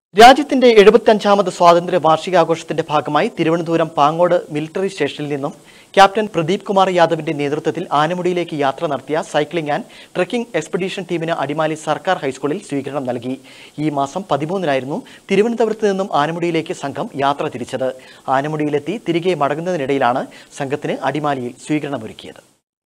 രാജ്യത്തിന്റെ എഴുപത്തിയഞ്ചാമത് സ്വാതന്ത്ര്യ വാർഷികാഘോഷത്തിന്റെ ഭാഗമായി തിരുവനന്തപുരം പാങ്ങോട് മിലിറ്ററി സ്റ്റേഷനിൽ നിന്നും ക്യാപ്റ്റൻ പ്രദീപ് കുമാർ യാദവിന്റെ നേതൃത്വത്തിൽ ആനമുടിയിലേക്ക് യാത്ര നടത്തിയ സൈക്ലിംഗ് ആൻഡ് ട്രക്കിംഗ് എക്സ്പെഡീഷൻ ടീമിന് അടിമാലി സർക്കാർ ഹൈസ്കൂളിൽ സ്വീകരണം നൽകി ഈ മാസം പതിമൂന്നിനായിരുന്നു തിരുവനന്തപുരത്ത് നിന്നും ആനമുടിയിലേക്ക് സംഘം യാത്ര തിരിച്ചത് ആനമുടിയിലെത്തി തിരികെ മടങ്ങുന്നതിനിടയിലാണ് സംഘത്തിന് അടിമാലിയിൽ സ്വീകരണമൊരുക്കിയത്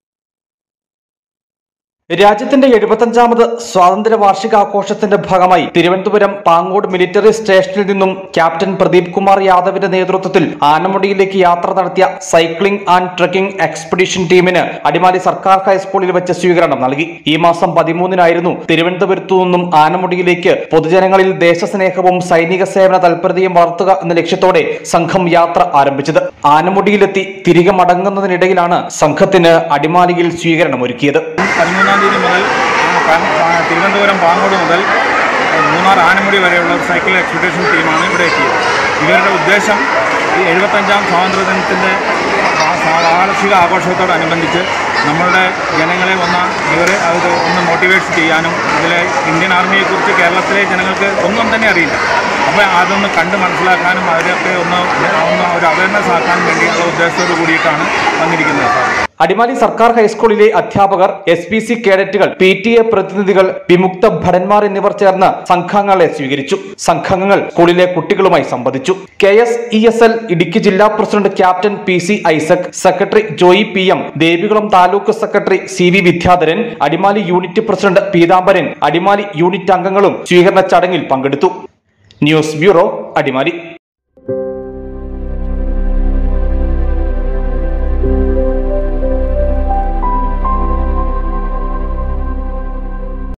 രാജ്യത്തിന്റെ എഴുപത്തഞ്ചാമത് സ്വാതന്ത്ര്യ വാർഷികാഘോഷത്തിന്റെ ഭാഗമായി തിരുവനന്തപുരം പാങ്ങോട് മിലിറ്ററി സ്റ്റേഷനിൽ നിന്നും ക്യാപ്റ്റൻ പ്രദീപ് കുമാർ യാദവിന്റെ നേതൃത്വത്തിൽ ആനമുടിയിലേക്ക് യാത്ര നടത്തിയ സൈക്ലിംഗ് ആൻഡ് ട്രക്കിംഗ് എക്സ്പെഡീഷൻ ടീമിന് അടിമാലി സർക്കാർ ഹൈസ്കൂളിൽ വെച്ച് സ്വീകരണം നൽകി ഈ മാസം പതിമൂന്നിനായിരുന്നു തിരുവനന്തപുരത്തു നിന്നും ആനമുടിയിലേക്ക് പൊതുജനങ്ങളിൽ ദേശസ്നേഹവും സൈനിക സേവന താൽപര്യവും വളർത്തുക എന്ന ലക്ഷ്യത്തോടെ സംഘം യാത്ര ആരംഭിച്ചത് ആനമുടിയിലെത്തി തിരികെ മടങ്ങുന്നതിനിടയിലാണ് സംഘത്തിന് അടിമാലിയിൽ സ്വീകരണമൊരുക്കിയത് പതിമൂന്നാം തീയതി മുതൽ ആ, പാ- പാ- തിരുവനന്തപുരം പാങ്ങോട് മുതൽ മൂന്നാർ ആനമുടി വരെയുള്ള ഒരു സൈക്കിൾ എക്സ്പെഡിഷൻ ടീമാണ് ഇവിടെ എത്തിയത് ഇവരുടെ ഉദ്ദേശം ഈ എഴുപത്തഞ്ചാം സ്വാതന്ത്ര്യ ദിനത്തിൻ്റെ വാർഷിക ആഘോഷത്തോടനുബന്ധിച്ച് നമ്മളുടെ ജനങ്ങളെ ഒന്ന് ഇവരെ അത് ഒന്ന് മോട്ടിവേറ്റ് ചെയ്യാനും ഇതിലെ ഇന്ത്യൻ ആർമിയെക്കുറിച്ച് കേരളത്തിലെ ജനങ്ങൾക്ക് ഒന്നും തന്നെ അറിയില്ല അപ്പോൾ അതൊന്ന് കണ്ട് മനസ്സിലാക്കാനും അവരൊക്കെ ഒന്ന് ഒന്ന് ഒരു അവയർനെസ് ആക്കാനും വേണ്ടിയുള്ള ഉദ്ദേശത്തോടു കൂടിയിട്ടാണ് വന്നിരിക്കുന്നത് സാർ അടിമാലി സർക്കാർ ഹൈസ്കൂളിലെ അധ്യാപകർ എസ് പി സി കേഡറ്റുകൾ പി ടി എ പ്രതിനിധികൾ വിമുക്ത ഭടന്മാർ എന്നിവർ ചേർന്ന് സംഘാംഗങ്ങളെ സ്വീകരിച്ചു സംഘാംഗങ്ങൾ സ്കൂളിലെ കുട്ടികളുമായി സംവദിച്ചു K S E S L Idukki ജില്ലാ president captain P C Isaac secretary Joy P M Devikulam taluk secretary C V Vidyadharan Adimali unit president Peethambaran Adimali unit അംഗങ്ങളും സ്വീകരണ ചടങ്ങിൽ പങ്കെടുത്തു ന്യൂസ് ബ്യൂറോ അടിമാലി